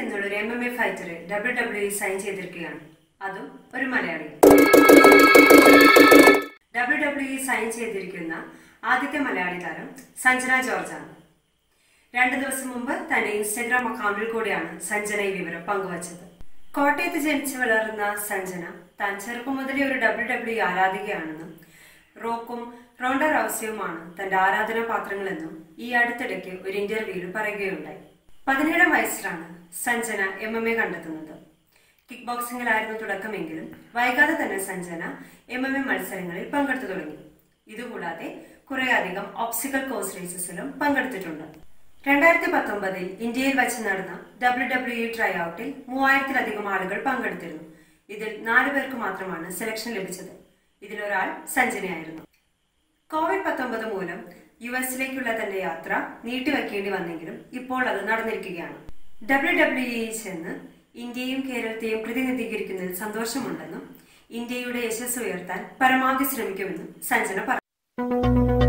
നിന്നുള്ള ഒരു M M A fighter W W sign ചെയ്തിരിക്കുകയാണ് അതും ഒരു മലയാളി ഡബ്ല്യു ഡബ്ല്യു സൈൻ ചെയ്തിരിക്കുന്ന ആദ്യത്തെ മലയാളി താരം സഞ്ജന ജോർജാണ് രണ്ടു ദിവസം മുമ്പ് തന്റെ ഇൻസ്റ്റഗ്രാം അക്കൗണ്ടിൽ കൂടിയാണ് സഞ്ജന ഈ വിവരം പങ്കുവച്ചത് കോട്ടയത്ത് ജനിച്ചു വളർന്ന സഞ്ജന താൻ ചെറുപ്പം മുതലേ ഒരു ഡബ്ല്യു ഡബ്ല്യു ആരാധികയാണെന്നും റോക്കും റോണ്ട റൗസ്യവുമാണ് തന്റെ ആരാധനാ പാത്രങ്ങളെന്നും ഈ അടുത്തിടയ്ക്ക് ഒരു ഇന്റർവ്യൂവിൽ പറയുകയുണ്ടായി പതിനേഴാം വയസ്സിലാണ് സഞ്ജന എം എം എ കണ്ടെത്തുന്നത് കിക്ക് ബോക്സിംഗിലായിരുന്നു തുടക്കമെങ്കിലും വൈകാതെ തന്നെ സഞ്ജന എം എം എ മത്സരങ്ങളിൽ പങ്കെടുത്തു തുടങ്ങി ഇതുകൂടാതെ കുറേയധികം ഓപ്സിക്കൽ കോഴ്സ് റേസസിലും പങ്കെടുത്തിട്ടുണ്ട് രണ്ടായിരത്തി പത്തൊമ്പതിൽ ഇന്ത്യയിൽ വച്ച് നടന്ന ഡബ്ല്യു ഡബ്ല്യു ട്രൈ ഔട്ടിൽ മൂവായിരത്തിലധികം ആളുകൾ പങ്കെടുത്തിരുന്നു ഇതിൽ നാലു പേർക്ക് മാത്രമാണ് സെലക്ഷൻ ലഭിച്ചത് ഇതിലൊരാൾ സഞ്ജനയായിരുന്നു കോവിഡ് പത്തൊമ്പത് മൂലം യു എസിലേക്കുള്ള തന്റെ യാത്ര നീട്ടിവെക്കേണ്ടി വന്നെങ്കിലും ഇപ്പോൾ അത് നടന്നിരിക്കുകയാണ് ഡബ്ല്യു ഡബ്ല്യു ഇ ചെന്ന് ഇന്ത്യയും കേരളത്തെയും പ്രതിനിധീകരിക്കുന്നതിൽ സന്തോഷമുണ്ടെന്നും ഇന്ത്യയുടെ യശസ് ഉയർത്താൻ പരമാവധി ശ്രമിക്കുമെന്നും സഞ്ജന പറഞ്ഞു